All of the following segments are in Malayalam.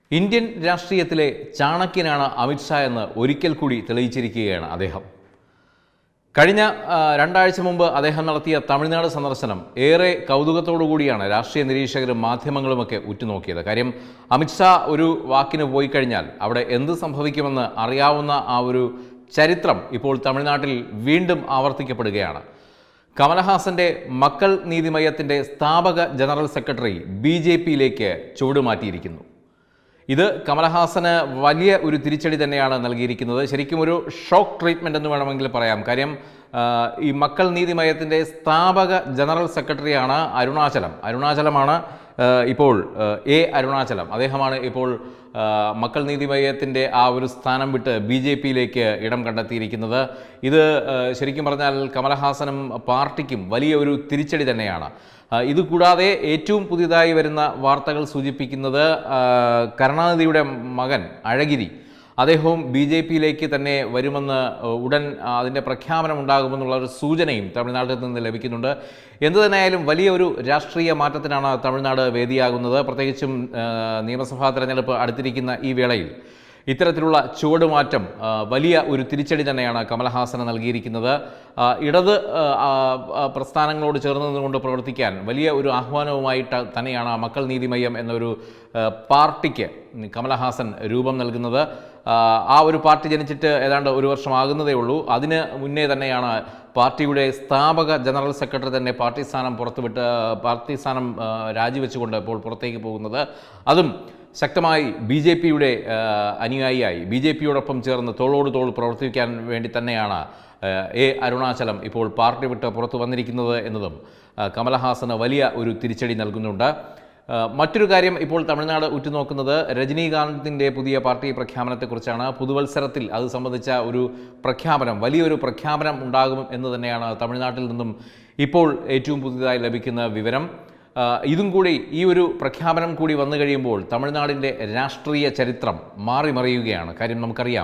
ഇന്ത്യൻ രാഷ്ട്രീയത്തിലെ ചാണക്യനാണ് അമിത്ഷാ എന്ന് ഒരിക്കൽ കൂടി തെളിയിച്ചിരിക്കുകയാണ് അദ്ദേഹം കഴിഞ്ഞ ആ, രണ്ടാഴ്ച മുമ്പ് അദ്ദേഹം നടത്തിയ തമിഴ്നാട് സന്ദർശനം ഏറെ കൗതുകത്തോടു കൂടിയാണ് രാഷ്ട്രീയ നിരീക്ഷകരും മാധ്യമങ്ങളുമൊക്കെ ഉറ്റുനോക്കിയത് കാര്യം അമിത്ഷാ ഒരു വാക്കിന് പോയി കഴിഞ്ഞാൽ അവിടെ എന്ത് സംഭവിക്കുമെന്ന് അറിയാവുന്ന ആ ഒരു ചരിത്രം ഇപ്പോൾ തമിഴ്നാട്ടിൽ വീണ്ടും ആവർത്തിക്കപ്പെടുകയാണ് കമലഹാസന്റെ മക്കൾ നീതിമയത്തിന്റെ സ്ഥാപക ജനറൽ സെക്രട്ടറി ബി ജെ പിയിലേക്ക് ചുവടുമാറ്റിയിരിക്കുന്നു ഇത് കമലഹാസന് വലിയ ഒരു തിരിച്ചടി തന്നെയാണ് നൽകിയിരിക്കുന്നത് ശരിക്കും ഒരു ഷോക്ക് ട്രീറ്റ്മെൻ്റ് എന്ന് വേണമെങ്കിൽ പറയാം കാര്യം ആ, ഈ മക്കൾ നീതിമയത്തിൻ്റെ സ്ഥാപക ജനറൽ സെക്രട്ടറിയാണ് അരുണാചലം അരുണാചലമാണ് ആ, ഇപ്പോൾ ആ, എ അരുണാചലം അദ്ദേഹമാണ് ഇപ്പോൾ ആ, മക്കൾ നീതിമയത്തിൻ്റെ ആ ഒരു സ്ഥാനം വിട്ട് ബി ജെ പിയിലേക്ക് ഇടം കണ്ടെത്തിയിരിക്കുന്നത് ഇത് ആ, ശരിക്കും പറഞ്ഞാൽ കമലഹാസനും പാർട്ടിക്കും വലിയ ഒരു തിരിച്ചടി തന്നെയാണ് ആ, ഇത് കൂടാതെ ഏറ്റവും പുതിയതായി വരുന്ന വാർത്തകൾ സൂചിപ്പിക്കുന്നത് ആ, കരുണാനിധിയുടെ മകൻ അഴഗിരി അദ്ദേഹവും ബി ജെ പിയിലേക്ക് തന്നെ വരുമെന്ന് ഉടൻ ആ, അതിൻ്റെ പ്രഖ്യാപനം ഉണ്ടാകുമെന്നുള്ള ഒരു സൂചനയും തമിഴ്നാട്ടിൽ നിന്ന് ലഭിക്കുന്നുണ്ട് എന്തു തന്നെയായാലും വലിയ ഒരു രാഷ്ട്രീയ മാറ്റത്തിനാണ് തമിഴ്നാട് വേദിയാകുന്നത് പ്രത്യേകിച്ചും ആ, നിയമസഭാ തെരഞ്ഞെടുപ്പ് അടുത്തിരിക്കുന്ന ഈ വേളയിൽ ഇത്തരത്തിലുള്ള ചുവടുമാറ്റം ആ, വലിയ ഒരു തിരിച്ചടി തന്നെയാണ് കമലഹാസന് നൽകിയിരിക്കുന്നത് ആ, ഇടത് ആ, ആ, പ്രസ്ഥാനങ്ങളോട് ചേർന്ന് നിന്നുകൊണ്ട് പ്രവർത്തിക്കാൻ വലിയ ഒരു ആഹ്വാനവുമായിട്ട് തന്നെയാണ് മക്കൾ നീതിമയ്യം എന്നൊരു ആ, പാർട്ടിക്ക് കമലഹാസൻ രൂപം നൽകുന്നത് ആ, ആ ഒരു പാർട്ടി ജനിച്ചിട്ട് ഏതാണ്ട് ഒരു വർഷമാകുന്നതേ ഉള്ളൂ അതിന് മുന്നേ തന്നെയാണ് പാർട്ടിയുടെ സ്ഥാപക ജനറൽ സെക്രട്ടറി തന്നെ പാർട്ടി സ്ഥാനം പുറത്തുവിട്ട് പാർട്ടി സ്ഥാനം ആ, രാജിവെച്ചുകൊണ്ട് ഇപ്പോൾ പുറത്തേക്ക് പോകുന്നത് അതും ശക്തമായി ബി ജെ പിയുടെ അനുയായിയായി ബി ജെ പിയോടൊപ്പം ചേർന്ന് തോളോട് തോൾ പ്രവർത്തിക്കാൻ വേണ്ടി തന്നെയാണ് ആ, എ അരുണാചലം ഇപ്പോൾ പാർട്ടി വിട്ട് പുറത്തു വന്നിരിക്കുന്നത് എന്നതും ആ, കമലഹാസന് വലിയ ഒരു തിരിച്ചടി നൽകുന്നുണ്ട് ആ, മറ്റൊരു കാര്യം ഇപ്പോൾ തമിഴ്നാട് ഉറ്റുനോക്കുന്നത് രജനീകാന്തിൻ്റെ പുതിയ പാർട്ടി പ്രഖ്യാപനത്തെക്കുറിച്ചാണ് പുതുവത്സരത്തിൽ അത് സംബന്ധിച്ച ഒരു പ്രഖ്യാപനം വലിയൊരു പ്രഖ്യാപനം ഉണ്ടാകും എന്ന് തന്നെയാണ് തമിഴ്നാട്ടിൽ നിന്നും ഇപ്പോൾ ഏറ്റവും പുതിയതായി ലഭിക്കുന്ന വിവരം ആ, ഇതും കൂടി ഈ ഒരു പ്രഖ്യാപനം കൂടി വന്നു കഴിയുമ്പോൾ തമിഴ്നാടിൻ്റെ രാഷ്ട്രീയ ചരിത്രം മാറി മറിയുകയാണ് കാര്യം നമുക്കറിയാം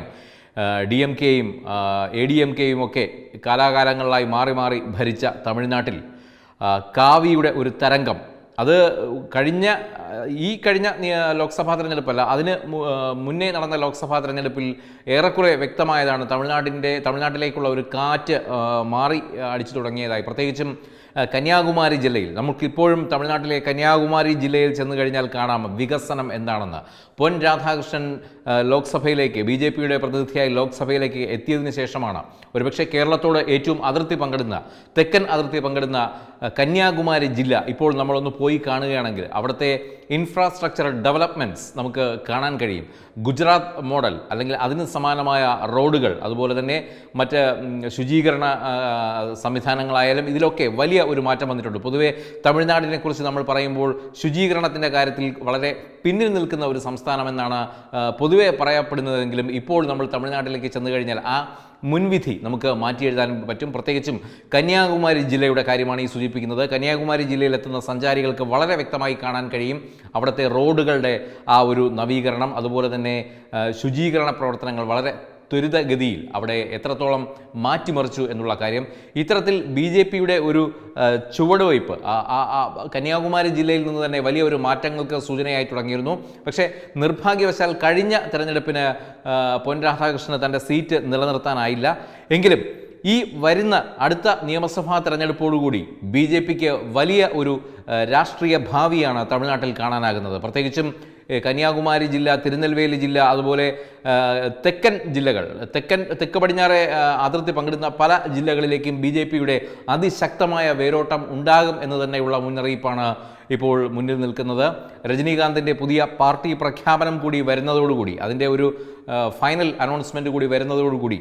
ഡി എം കെയും എ ഡി എം കെയും ഒക്കെ കാലാകാലങ്ങളിലായി മാറി മാറി ഭരിച്ച തമിഴ്നാട്ടിൽ ആ, കാവിയുടെ ഒരു തരംഗം അത് കഴിഞ്ഞ ഈ കഴിഞ്ഞ നിയ- ലോക്സഭാ തെരഞ്ഞെടുപ്പല്ല അതിന് മു- ആ, മുന്നേ നടന്ന ലോക്സഭാ തെരഞ്ഞെടുപ്പിൽ ഏറെക്കുറെ വ്യക്തമായതാണ് തമിഴ്നാടിൻ്റെ തമിഴ്നാട്ടിലേക്കുള്ള ഒരു കാറ്റ് ആ, മാറി അടിച്ചു തുടങ്ങിയതായി പ്രത്യേകിച്ചും ആ, കന്യാകുമാരി ജില്ലയിൽ നമുക്കിപ്പോഴും തമിഴ്നാട്ടിലെ കന്യാകുമാരി ജില്ലയിൽ ചെന്ന് കഴിഞ്ഞാൽ കാണാം വികസനം എന്താണെന്ന് പൊൻ രാധാകൃഷ്ണൻ ആ, ലോക്സഭയിലേക്ക് ബി ജെ പിയുടെ പ്രതിനിധിയായി ലോക്സഭയിലേക്ക് എത്തിയതിനു ശേഷമാണ് ഒരുപക്ഷെ കേരളത്തോട് ഏറ്റവും അതിർത്തി പങ്കിടുന്ന തെക്കൻ അതിർത്തി പങ്കിടുന്ന ആ, കന്യാകുമാരി ജില്ല ഇപ്പോൾ നമ്മളൊന്ന് പോയി കാണുകയാണെങ്കിൽ അവിടുത്തെ ഇൻഫ്രാസ്ട്രക്ചർ ഡെവലപ്മെൻറ്റ്സ് നമുക്ക് കാണാൻ കഴിയും ഗുജറാത്ത് മോഡൽ അല്ലെങ്കിൽ അതിന് സമാനമായ റോഡുകൾ അതുപോലെ തന്നെ മറ്റ് ഉം, ശുചീകരണ ആ, സംവിധാനങ്ങളായാലും ഇതിലൊക്കെ വലിയ ഒരു മാറ്റം വന്നിട്ടുണ്ട് പൊതുവേ തമിഴ്നാടിനെ കുറിച്ച് നമ്മൾ പറയുമ്പോൾ ശുചീകരണത്തിൻ്റെ കാര്യത്തിൽ വളരെ പിന്നിൽ നിൽക്കുന്ന ഒരു സംസ്ഥാനമെന്നാണ് ആ, പൊതുവെ പറയപ്പെടുന്നതെങ്കിലും ഇപ്പോൾ നമ്മൾ തമിഴ്നാട്ടിലേക്ക് ചെന്ന് കഴിഞ്ഞാൽ ആ മുൻവിധി നമുക്ക് മാറ്റി എഴുതാൻ പറ്റും പ്രത്യേകിച്ചും കന്യാകുമാരി ജില്ലയുടെ കാര്യമാണ് ഈ സൂചിപ്പിക്കുന്നത് കന്യാകുമാരി ജില്ലയിലെത്തുന്ന സഞ്ചാരികൾക്ക് വളരെ വ്യക്തമായി കാണാൻ കഴിയും അവിടുത്തെ റോഡുകളുടെ ആ ഒരു നവീകരണം അതുപോലെ തന്നെ ആ, ശുചീകരണ പ്രവർത്തനങ്ങൾ വളരെ ത്വരിതഗതിയിൽ അവിടെ എത്രത്തോളം മാറ്റിമറിച്ചു എന്നുള്ള കാര്യം ഇത്തരത്തിൽ ബി ജെ പിയുടെ ഒരു ആ, ചുവടുവയ്പ് ആ- ആ- ആ കന്യാകുമാരി ജില്ലയിൽ നിന്ന് തന്നെ വലിയ ഒരു മാറ്റങ്ങൾക്ക് സൂചനയായി തുടങ്ങിയിരുന്നു പക്ഷേ നിർഭാഗ്യവശാൽ കഴിഞ്ഞ തെരഞ്ഞെടുപ്പിന് ആ, പൊൻ രാധാകൃഷ്ണന് തൻ്റെ സീറ്റ് നിലനിർത്താനായില്ല എങ്കിലും ഈ വരുന്ന അടുത്ത നിയമസഭാ തെരഞ്ഞെടുപ്പോടുകൂടി ബി ജെ പിക്ക് വലിയ ഒരു ആ, രാഷ്ട്രീയ ഭാവിയാണ് തമിഴ്നാട്ടിൽ കാണാനാകുന്നത് പ്രത്യേകിച്ചും ഏ, കന്യാകുമാരി ജില്ല തിരുനെൽവേലി ജില്ല അതുപോലെ ആ, തെക്കൻ ജില്ലകൾ തെക്കൻ തെക്ക് പടിഞ്ഞാറെ ആ, അതിർത്തി പങ്കിടുന്ന പല ജില്ലകളിലേക്കും ബി ജെ പിയുടെ അതിശക്തമായ വേരോട്ടം ഉണ്ടാകും എന്ന് തന്നെയുള്ള മുന്നറിയിപ്പാണ് ഇപ്പോൾ മുന്നിൽ നിൽക്കുന്നത് രജനീകാന്തിൻ്റെ പുതിയ പാർട്ടി പ്രഖ്യാപനം കൂടി വരുന്നതോടുകൂടി അതിൻ്റെ ഒരു ആ, ഫൈനൽ അനൗൺസ്മെൻറ്റ് കൂടി വരുന്നതോടുകൂടി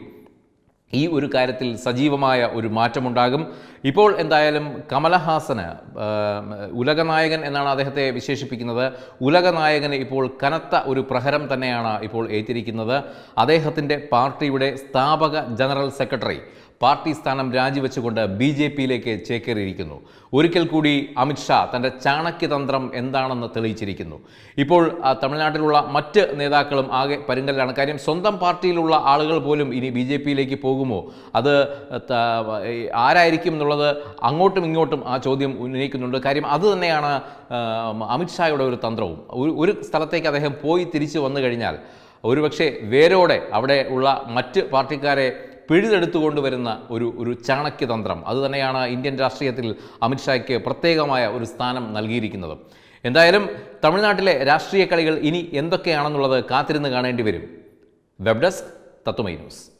ഈ ഒരു കാര്യത്തിൽ സജീവമായ ഒരു മാറ്റമുണ്ടാകും ഇപ്പോൾ എന്തായാലും കമലഹാസന് ആ, ഉലകനായകൻ എന്നാണ് അദ്ദേഹത്തെ വിശേഷിപ്പിക്കുന്നത് ഉലകനായകന് ഇപ്പോൾ കനത്ത ഒരു പ്രഹരം തന്നെയാണ് ഇപ്പോൾ ഏറ്റിരിക്കുന്നത് അദ്ദേഹത്തിൻ്റെ പാർട്ടിയുടെ സ്ഥാപക ജനറൽ സെക്രട്ടറി പാർട്ടി സ്ഥാനം രാജിവെച്ചുകൊണ്ട് ബി ജെ പിയിലേക്ക് ചേക്കേറിയിരിക്കുന്നു ഒരിക്കൽ കൂടി അമിത്ഷാ തൻ്റെ ചാണക്യതന്ത്രം എന്താണെന്ന് തെളിയിച്ചിരിക്കുന്നു ഇപ്പോൾ ആ, തമിഴ്നാട്ടിലുള്ള മറ്റ് നേതാക്കളും ആകെ പരുങ്കലിലാണ് കാര്യം സ്വന്തം പാർട്ടിയിലുള്ള ആളുകൾ പോലും ഇനി ബി ജെ പിയിലേക്ക് പോകുമോ അത് ത- ഈ ആരായിരിക്കും എന്നുള്ളത് അങ്ങോട്ടും ഇങ്ങോട്ടും ആ ചോദ്യം ഉന്നയിക്കുന്നുണ്ട് കാര്യം അത് തന്നെയാണ് ആ, അമിത്ഷായുടെ ഒരു തന്ത്രവും ഒരു- ഒരു സ്ഥലത്തേക്ക് അദ്ദേഹം പോയി തിരിച്ചു വന്നു കഴിഞ്ഞാൽ ഒരുപക്ഷെ വേരോടെ അവിടെ ഉള്ള മറ്റ് പാർട്ടിക്കാരെ പിഴുതെടുത്തുകൊണ്ടുവരുന്ന ഒരു ഒരു ചാണക്യതന്ത്രം അതുതന്നെയാണ് ഇന്ത്യൻ രാഷ്ട്രീയത്തിൽ അമിത്ഷായ്ക്ക് പ്രത്യേകമായ ഒരു സ്ഥാനം നൽകിയിരിക്കുന്നത് എന്തായാലും തമിഴ്നാട്ടിലെ രാഷ്ട്രീയ കളികൾ ഇനി എന്തൊക്കെയാണെന്നുള്ളത് കാത്തിരുന്ന് കാണേണ്ടി വരും വെബ് ഡെസ്ക് തത്വമൈ ന്യൂസ്